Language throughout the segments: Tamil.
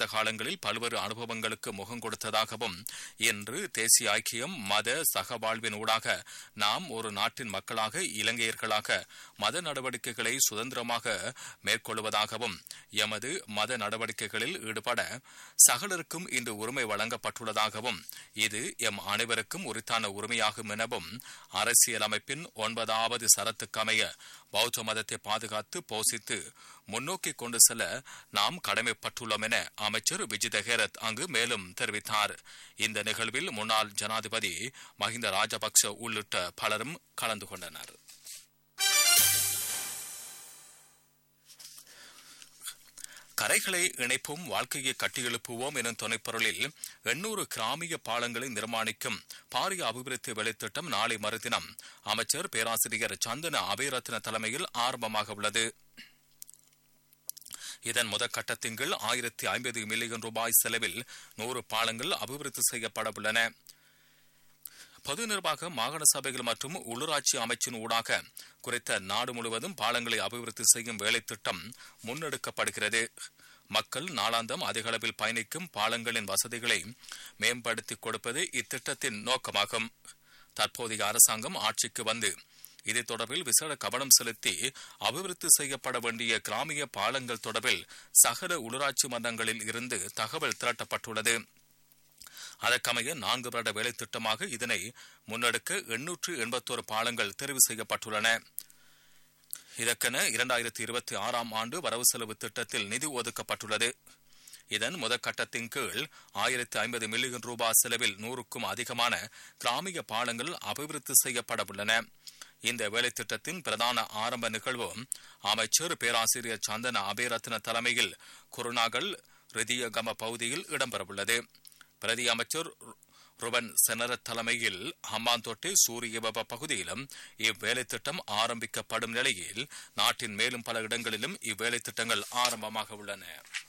கடந்த காலங்களில் பல்வேறு அனுபவங்களுக்கு முகம் கொடுத்ததாகவும் இன்று தேசிய ஐக்கியம் மத சகவாழ்வின் ஊடாக நாம் ஒரு நாட்டின் மக்களாக இலங்கையர்களாக மத நடவடிக்கைகளை சுதந்திரமாக மேற்கொள்வதாகவும் எமது மத நடவடிக்கைகளில் ஈடுபட சகலருக்கும் இன்று உரிமை வழங்கப்பட்டுள்ளதாகவும் இது எம் அனைவருக்கும் உரித்தான உரிமையாகும் எனவும் அரசியலமைப்பின் ஒன்பதாவது சரத்துக்கமைய பௌத்த மதத்தை பாதுகாத்து போஷித்து முன்னோக்கி கொண்டு செல்ல நாம் கடமைப்பட்டுள்ளோம் என அமைச்சர் விஜித ஹேரத் அங்கு மேலும் தெரிவித்தார் இந்த நிகழ்வில் முன்னாள் ஜனாதிபதி மஹிந்த ராஜபக்ஷ உள்ளிட்ட பலரும் கலந்து கொண்டனர் கரைகளை இணைப்போம் வாழ்க்கையை கட்டியெழுப்புவோம் எனும் துணைப்பொருளில் எண்ணூறு கிராமிய பாலங்களை நிர்மாணிக்கும் பாரிய அபிவிருத்தி வேலைத்திட்டம் நாளை மறுதினம் அமைச்சர் பேராசிரியர் சந்தன அபயரத்ன தலைமையில் ஆரம்பமாக உள்ளது இதன் முதற்கட்டத்தின் கீழ் ஆயிரத்தி ஐம்பது மில்லியன் ரூபாய் செலவில் நூறு பாலங்கள் அபிவிருத்தி செய்யப்பட உள்ளன பொது நிர்வாக மாகாண சபைகள் மற்றும் உள்ளூராட்சி அமைச்சின் ஊடாக குறித்த நாடு முழுவதும் பாலங்களை அபிவிருத்தி செய்யும் வேலைத்திட்டம் முன்னெடுக்கப்படுகிறது மக்கள் நாளாந்தம் அதிக அளவில் பயணிக்கும் பாலங்களின் வசதிகளை மேம்படுத்திக் கொடுப்பது இத்திட்டத்தின் நோக்கமாகும் தற்போதைய அரசாங்கம் ஆட்சிக்கு வந்து இது தொடர்பில் விசேட கவனம் செலுத்தி அபிவிருத்தி செய்யப்பட வேண்டிய கிராமிய பாலங்கள் தொடர்பில் சகல உள்ளூராட்சி மன்றங்களில் இருந்து தகவல் திரட்டப்பட்டுள்ளது அதற்கமைய நான்கு வருட வேலை திட்டமாக இதனை முன்னெடுக்க எண்ணூற்று எண்பத்தோரு பாலங்கள் தெரிவு செய்யப்பட்டுள்ளன இதற்கென இரண்டாயிரத்தி இருபத்தி ஆறாம் ஆண்டு வரவு செலவு திட்டத்தில் நிதி ஒதுக்கப்பட்டுள்ளது இதன் முதற்கட்டத்தின் கீழ் ஆயிரத்தி ஐம்பது மில்லியன் ரூபாய் செலவில் நூறுக்கும் அதிகமான கிராமிய பாலங்கள் அபிவிருத்தி செய்யப்பட உள்ளன இந்த வேலைத்திட்டத்தின் பிரதான ஆரம்ப நிகழ்வு அமைச்சர் பேராசிரியர் சந்தன அபேரத்ன தலைமையில் குருநாகல் ரிதியகம பகுதியில் இடம்பெறவுள்ளது பிரதி அமைச்சர் ருபன் செனரத் தலைமையில் ஹம்பாந்தோட்டை சூரிய வெப்ப பகுதியிலும் இவ்வேலை திட்டம் ஆரம்பிக்கப்படும் நிலையில் நாட்டின் மேலும் பல இடங்களிலும் இவ்வேலை திட்டங்கள் ஆரம்பமாக உள்ளன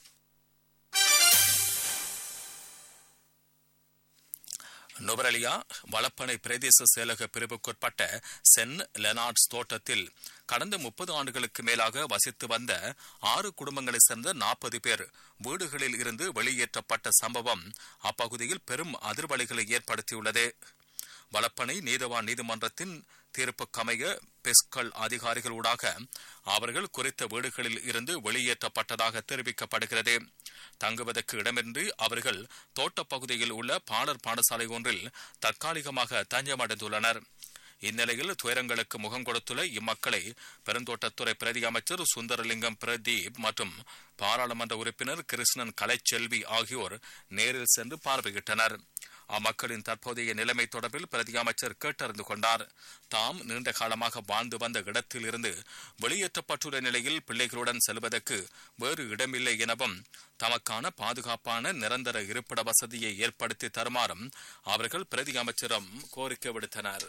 நுவரலியா வளப்பனை பிரதேச செயலக பிரிவுக்குட்பட்ட சென் லெனார்ட்ஸ் தோட்டத்தில் கடந்த முப்பது ஆண்டுகளுக்கு மேலாக வசித்து வந்த ஆறு குடும்பங்களைச் சேர்ந்த நாற்பது பேர் வீடுகளில் இருந்து வெளியேற்றப்பட்ட சம்பவம் அப்பகுதியில் பெரும் அதிர்வலைகளை ஏற்படுத்தியுள்ளது வளப்பனை நீதவான் நீதிமன்றத்தின் தீர்ப்புக்கமைய பெஸ்கல் அதிகாரிகளூடாக அவர்கள் குறித்த வீடுகளில் இருந்து வெளியேற்றப்பட்டதாக தெரிவிக்கப்படுகிறது தங்குவதற்கு இடமின்றி அவர்கள் தோட்டப்பகுதியில் உள்ள பாடர் பாடசாலை ஒன்றில் தற்காலிகமாக தஞ்சமடைந்துள்ளனர் இந்நிலையில் துயரங்களுக்கு முகம் கொடுத்துள்ள இம்மக்களை பெருந்தோட்டத்துறை பிரதி அமைச்சர் சுந்தரலிங்கம் பிரதீப் மற்றும் பாராளுமன்ற உறுப்பினர் கிருஷ்ணன் கலைச்செல்வி ஆகியோர் நேரில் சென்று பார்வையிட்டனர் அம்மக்களின் தற்போதைய நிலைமை தொடர்பில் பிரதி அமைச்சர் கேட்டறிந்து கொண்டார் தாம் நீண்ட காலமாக வாழ்ந்து வந்த இடத்தில் இருந்து வெளியேற்றப்பட்டுள்ள நிலையில் பிள்ளைகளுடன் செல்வதற்கு வேறு இடமில்லை எனவும் தமக்கான பாதுகாப்பான நிரந்தர இருப்பிட வசதியை ஏற்படுத்தி தருமாறும் அவர்கள் பிரதி அமைச்சரிடம் கோரிக்கை விடுத்தனர்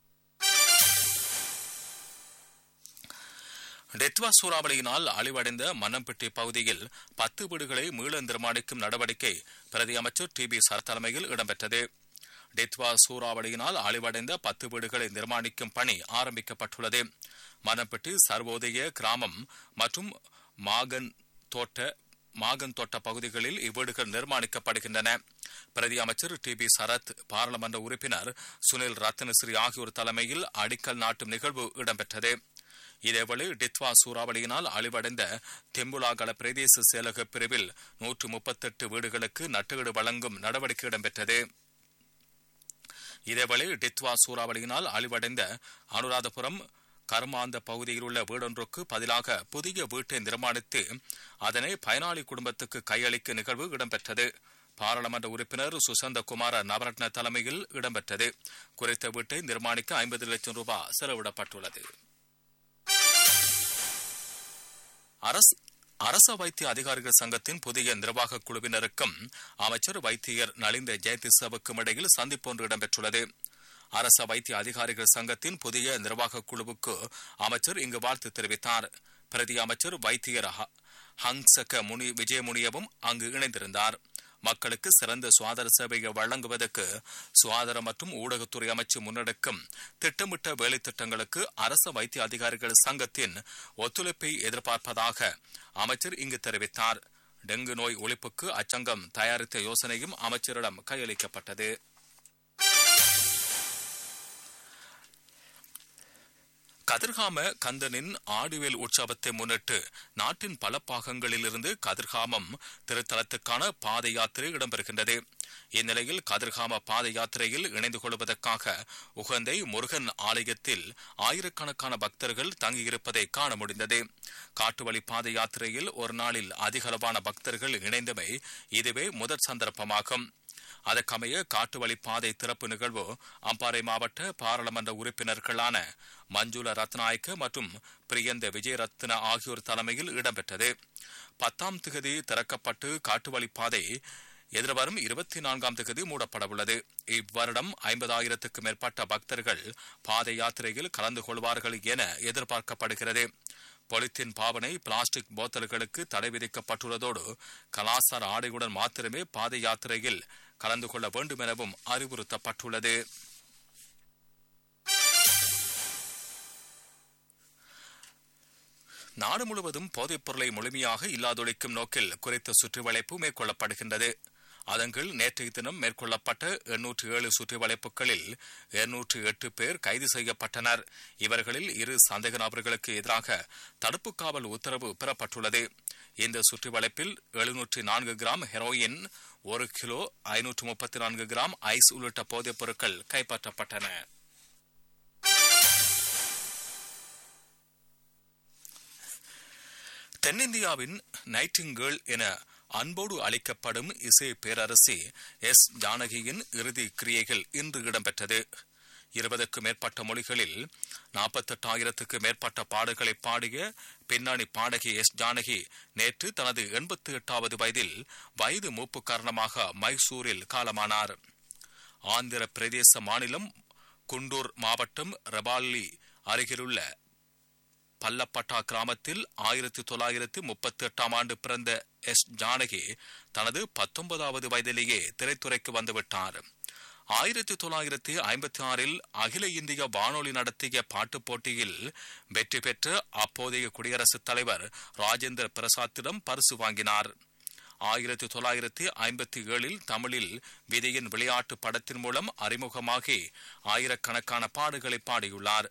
டெத்வா சூறாவளியினால் அழிவடைந்த மன்னம்பட்டி பகுதியில் பத்து வீடுகளை மீள நிர்மாணிக்கும் நடவடிக்கை பிரதி அமைச்சர் டி பி சர் தலைமையில் இடம்பெற்றது டெத்வா சூறாவளியினால் அழிவடைந்த பத்து வீடுகளை நிர்மாணிக்கும் பணி ஆரம்பிக்கப்பட்டுள்ளது மன்னம்பட்டி சர்வோதய கிராமம் மற்றும் மாகன் தோட்ட மாகன் தோட்ட பகுதிகளில் இவ்வீடுகள் நிர்மாணிக்கப்படுகின்றன பிரதி அமைச்சர் டி பி சரத் பாராளுமன்ற உறுப்பினர் சுனில் ரத்னஸ்ரீ ஆகியோர் தலைமையில் அடிக்கல் நாட்டும் நிகழ்வு இடம்பெற்றது இதேவேளை டித்வா சூறாவளியினால் அழிவடைந்த தெம்புலாகல பிரதேச செயலக பிரிவில் நூற்று முப்பத்தெட்டு வீடுகளுக்கு நட்டுவீடு வழங்கும் நடவடிக்கை இடம்பெற்றது இதேவேளை டித்வா சூறாவளியினால் அழிவடைந்த அனுராதபுரம் கர்மாந்த பகுதியில் உள்ள வீடொன்றுக்கு பதிலாக புதிய வீட்டை நிர்மாணித்து அதனை பயனாளி குடும்பத்துக்கு கையளிக்கும் நிகழ்வு இடம்பெற்றது பாராளுமன்ற உறுப்பினர் சுசந்த குமார நவரத்ன தலைமையில் இடம்பெற்றது குறித்த வீட்டை நிர்மாணிக்க ஐம்பது லட்சம் ரூபாய் செலவிடப்பட்டுள்ளது அரச வைத்திய அதிகாரிகள் சங்கத்தின் புதிய நிர்வாக குழுவினருக்கும் அமைச்சர் வைத்தியர் நலிந்த ஜெயதிசவுக்கும் இடையில் சந்திப்பு ஒன்று இடம்பெற்றுள்ளது அரச வைத்திய அதிகாரிகள் சங்கத்தின் புதிய நிர்வாக குழுவுக்கு அமைச்சர் இங்கு வாழ்த்து தெரிவித்தார் பிரதி அமைச்சர் வைத்தியர் ஹங்சக முனி விஜயமுனியவும் அங்கு இணைந்திருந்தார் மக்களுக்கு சிறந்த சுகாதார சேவையை வழங்குவதற்கு சுகாதார மற்றும் ஊடகத்துறை அமைச்சு முன்னெடுக்கும் திட்டமிட்ட வேலை திட்டங்களுக்கு அரச வைத்திய அதிகாரிகள் சங்கத்தின் ஒத்துழைப்பை எதிர்பார்ப்பதாக அமைச்சர் இங்கு தெரிவித்தார் டெங்கு நோய் ஒழிப்புக்கு அச்சங்கம் தயாரித்த யோசனையும் அமைச்சரிடம் கையளிக்கப்பட்டது கதிர்காம கந்தனின் ஆடிவேல் உற்சவத்தை முன்னிட்டு நாட்டின் பல பாகங்களிலிருந்து கதிர்காமம் திருத்தலத்துக்கான பாத யாத்திரை இடம்பெறுகின்றது இந்நிலையில் கதிர்காம பாத யாத்திரையில் இணைந்து கொள்வதற்காக உகந்தை முருகன் ஆலயத்தில் ஆயிரக்கணக்கான பக்தர்கள் தங்கியிருப்பதை காண முடிந்தது காட்டுவழி பாத யாத்திரையில் ஒரு நாளில் அதிகளவான பக்தர்கள் இணைந்தமை இதுவே முதற் சந்தர்ப்பமாகும் அதற்கமைய காட்டுவழி பாதை திறப்பு நிகழ்வு அம்பாறை மாவட்ட பாராளுமன்ற உறுப்பினர்களான மஞ்சுள ரத்நாயக்க மற்றும் பிரியந்த விஜயரத்ன ஆகியோர் தலைமையில் இடம்பெற்றது பத்தாம் திகதி திறக்கப்பட்டு காட்டுவழி பாதை எதிர்வரும் இருபத்தி நான்காம் தேதி மூடப்படவுள்ளது இவ்வருடம் ஐம்பதாயிரத்துக்கு மேற்பட்ட பக்தர்கள் பாத யாத்திரையில் கலந்து கொள்வார்கள் என எதிர்பார்க்கப்படுகிறது பொலித்தீன் பாவனை பிளாஸ்டிக் போத்தல்களுக்கு தடை விதிக்கப்பட்டுள்ளதோடு கலாசார ஆடையுடன் மாத்திரமே பாத யாத்திரையில் கலந்து கொள்ள வேண்டும் எனவும் அறிவுறுத்தப்பட்டுள்ளது நாடு முழுவதும் போதைப் பொருளை முழுமையாக இல்லாதொழிக்கும் நோக்கில் குறித்த சுற்றுவளைப்பு மேற்கொள்ளப்படுகின்றது அதன் கீழ் நேற்றைய தினம் மேற்கொள்ளப்பட்ட எண்ணூற்று ஏழு சுற்றுவளைப்புகளில் இருநூற்று எட்டு பேர் கைது செய்யப்பட்டனர் இவர்களில் இரு சந்தேக நபர்களுக்கு எதிராக தடுப்பு காவல் உத்தரவு பெறப்பட்டுள்ளது இந்த சுற்றுவளைப்பில் எழுநூற்றி நான்கு கிராம் ஹெரோயின் ஒரு கிலோ ஐநூற்று முப்பத்தி நான்கு கிராம் ஐஸ் உள்ளிட்ட போதைப் பொருட்கள் கைப்பற்றப்பட்டன தென்னிந்தியாவின் நைட்டிங்கேள் என அன்போடு அளிக்கப்படும் இசை பேரரசி எஸ் ஜானகியின் இறுதி கிரியைகள் இன்று இடம்பெற்றது இருபதுக்கும் மேற்பட்ட மொழிகளில் நாற்பத்தெட்டாயிரத்துக்கு மேற்பட்ட பாடல்களை பாடிய பின்னணி பாடகி எஸ் ஜானகி நேற்று தனது எண்பத்தி எட்டாவது வயதில் வயது மூப்பு காரணமாக மைசூரில் காலமானார் ஆந்திர பிரதேச மாநிலம் குண்டூர் மாவட்டம் ரெபாலி அருகிலுள்ள பல்லப்பட்டா கிராமத்தில் ஆயிரத்தி தொள்ளாயிரத்தி முப்பத்தி எட்டாம் ஆண்டு பிறந்த எஸ் ஜானகி தனது பத்தொன்பதாவது வயதிலேயே திரைத்துறைக்கு வந்துவிட்டார் ஆயிரத்தி தொள்ளாயிரத்தி ஐம்பத்தி ஆறில் அகில இந்திய வானொலி நடத்திய பாட்டுப் போட்டியில் வெற்றி பெற்ற அப்போதைய குடியரசுத் தலைவர் ராஜேந்திர பிரசாத்திடம் பரிசு வாங்கினார் ஆயிரத்தி தொள்ளாயிரத்தி ஐம்பத்தி ஏழில் தமிழில் விதியின் விளையாட்டு படத்தின் மூலம் அறிமுகமாகி ஆயிரக்கணக்கான பாடுகளை பாடியுள்ளார்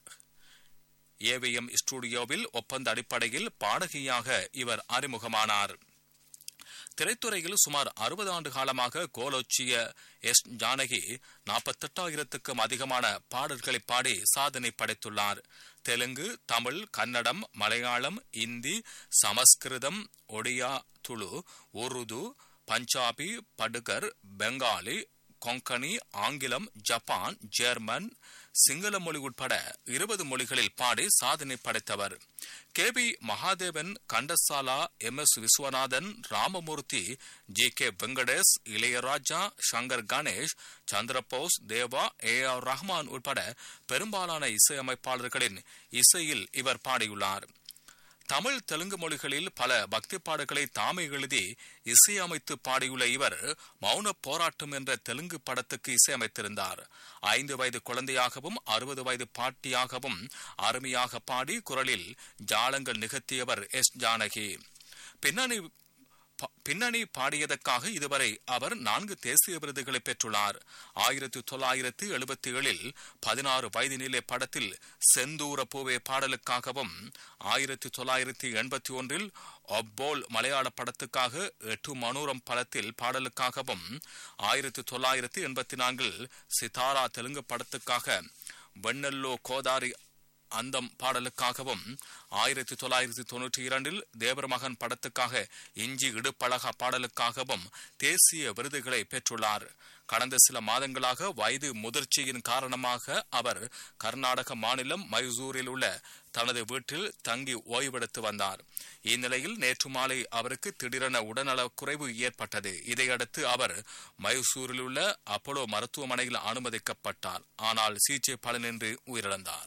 ஏவிஎம் ஸ்டுடியோவில் ஒப்பந்த அடிப்படையில் பாடகியாக இவர் அறிமுகமானார் திரைத்துறையில் சுமார் அறுபது ஆண்டு காலமாக கோலோச்சிய எஸ் ஜானகி நாற்பத்தெட்டாயிரத்துக்கும் அதிகமான பாடல்களை பாடி சாதனை படைத்துள்ளார் தெலுங்கு தமிழ் கன்னடம் மலையாளம் இந்தி சமஸ்கிருதம் ஒடியா துளு உருது பஞ்சாபி படுகர் பெங்காலி கொங்கனி ஆங்கிலம் ஜப்பான் ஜெர்மன் சிங்கள மொழி உட்பட இருபது மொழிகளில் பாடி சாதனை படைத்தவர் K B Mahadevan Ghantasala M S Viswanathan Ramamoorthy G K Venkatesh Ilaiyaraaja Shankar Ganesh Chandrabose Deva A R Rahman உட்பட பெரும்பாலான இசையமைப்பாளர்களின் இசையில் இவர் பாடியுள்ளார் தமிழ் தெலுங்கு மொழிகளில் பல பக்தி பாடல்களை தாமே எழுதி இசையமைத்து பாடியுள்ள இவர் மௌன போராட்டம் என்ற தெலுங்கு படத்துக்கு இசையமைத்திருந்தார் ஐந்து வயது குழந்தையாகவும் அறுபது வயது பாட்டியாகவும் அருமையாக பாடி குரலில் ஜாலங்கள் நிகழ்த்தியவர் எஸ் ஜானகி பின்னணி பின்னணி பாடியதற்காக இதுவரை அவர் நான்கு தேசிய விருதுகளை பெற்றுள்ளார் ஆயிரத்தி தொள்ளாயிரத்தி எழுபத்தி ஏழில் பதினாறு வயதினிலே படத்தில் செந்தூர பூவே பாடலுக்காகவும் ஆயிரத்தி தொள்ளாயிரத்தி எண்பத்தி ஒன்றில் ஒப்போல் மலையாள படத்துக்காக எட்டு மனூரம் படத்தில் பாடலுக்காகவும் ஆயிரத்தி தொள்ளாயிரத்தி எண்பத்தி நான்கில் சிதாரா தெலுங்கு படத்துக்காக வெண்ணல்லோ கோதாரி அந்தம் பாடலுக்காகவும் ஆயிரத்தி தொள்ளாயிரத்தி தொன்னூற்றி இரண்டில் தேவரமகன் படத்துக்காக இஞ்சி இடுப்பழகா பாடலுக்காகவும் தேசிய விருதுகளை பெற்றுள்ளார் கடந்த சில மாதங்களாக வயது முதிர்ச்சியின் காரணமாக அவர் கர்நாடக மாநிலம் மைசூரில் உள்ள தனது வீட்டில் தங்கி ஓய்வெடுத்து வந்தார் இந்நிலையில் நேற்று மாலை அவருக்கு திடீரென உடல்நல குறைவு ஏற்பட்டது இதையடுத்து அவர் மைசூரில் உள்ள அப்போலோ மருத்துவமனையில் அனுமதிக்கப்பட்டார் ஆனால் சிகிச்சை பலனின்றி உயிரிழந்தார்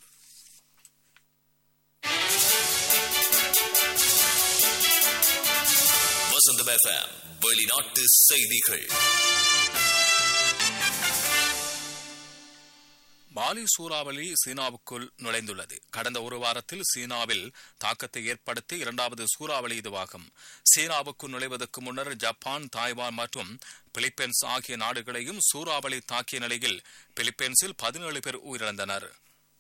வசந்தம் எஃப்எம் வெளிநாட்டு செய்திகள் பாலி சூறாவளி சீனாவுக்குள் நுழைந்துள்ளது கடந்த ஒரு வாரத்தில் சீனாவில் தாக்கத்தை ஏற்படுத்தி இரண்டாவது சூறாவளி இதுவாகும் சீனாவுக்குள் நுழைவதற்கு முன்னர் ஜப்பான் தாய்வான் மற்றும் பிலிப்பைன்ஸ் ஆகிய நாடுகளையும் சூறாவளி தாக்கிய நிலையில் பிலிப்பைன்ஸில் பதினேழு பேர் உயிரிழந்தனர்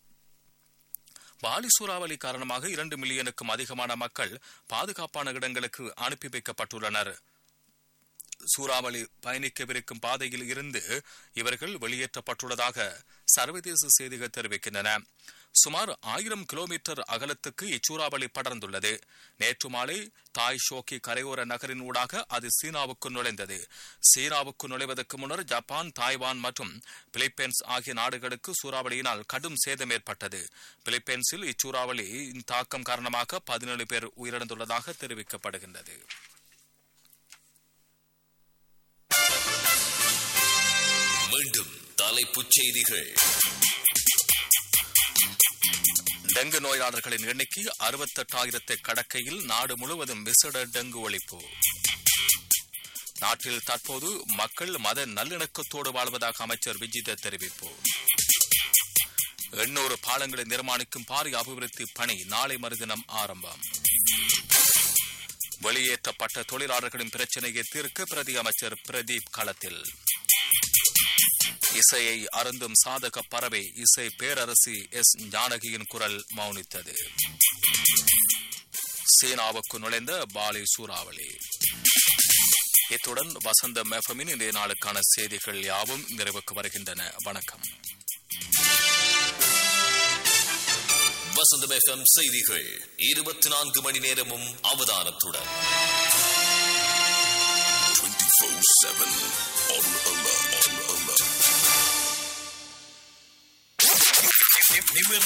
பாலி சூறாவளி காரணமாக இரண்டு மில்லியனுக்கும் அதிகமான மக்கள் பாதுகாப்பான இடங்களுக்கு அனுப்பி வைக்கப்பட்டுள்ளனர் சூறாவளி பயணிக்கவிருக்கும் பாதையில் இருந்து இவர்கள் வெளியேற்றப்பட்டுள்ளதாக சர்வதேச செய்திகள் தெரிவிக்கின்றன சுமார் ஆயிரம் கிலோமீட்டர் அகலத்துக்கு இச்சூறாவளி படர்ந்துள்ளது நேற்று மாலை தாய் ஷோக்கி கரையோர நகரின் ஊடாக அது சீனாவுக்கு நுழைந்தது சீனாவுக்கு நுழைவதற்கு முன்னர் ஜப்பான் தாய்வான் மற்றும் பிலிப்பைன்ஸ் ஆகிய நாடுகளுக்கு சூறாவளியினால் கடும் சேதம் ஏற்பட்டது பிலிப்பைன்ஸில் இச்சூறாவளியின் தாக்கம் காரணமாக பதினேழு பேர் உயிரிழந்துள்ளதாக தெரிவிக்கப்படுகின்றது மீண்டும் தலைப்புச் செய்திகள் டெங்கு நோயாளர்களின் எண்ணிக்கை அறுபத்தெட்டாயிரத்தை கடக்கையில் நாடு முழுவதும் விசேட டெங்கு ஒழிப்பு நாட்டில் தற்போது மக்கள் மத நல்லிணக்கத்தோடு வாழ்வதாக அமைச்சர் விஜித தெரிவிப்பு எண்ணூறு பாலங்களை நிர்மாணிக்கும் பாரிய அபிவிருத்தி பணி நாளை மறுதினம் ஆரம்பம் வெளியேற்றப்பட்ட தொழிலாளர்களின் பிரச்சினையை தீர்க்க பிரதி அமைச்சர் பிரதீப் களத்தில் இசையை அருந்தும் சாதக பறவை இசை பேரரசி எஸ் ஞானகியின் குரல் மௌனித்தது சீனாவுக்கு நுழைந்த பாலி சூறாவளி இத்துடன் வசந்தம் எஃப்எம்மின் இன்றைய நாளுக்கான செய்திகள் யாவும் நிறைவுக்கு வருகின்றன வணக்கம் வசந்தம் எஃப்எம் செய்திகள் இருபத்தி நான்கு மணி நேரமும் அவதானத்துடன் 24/7 on alert. On alert. நிமிர்ந்த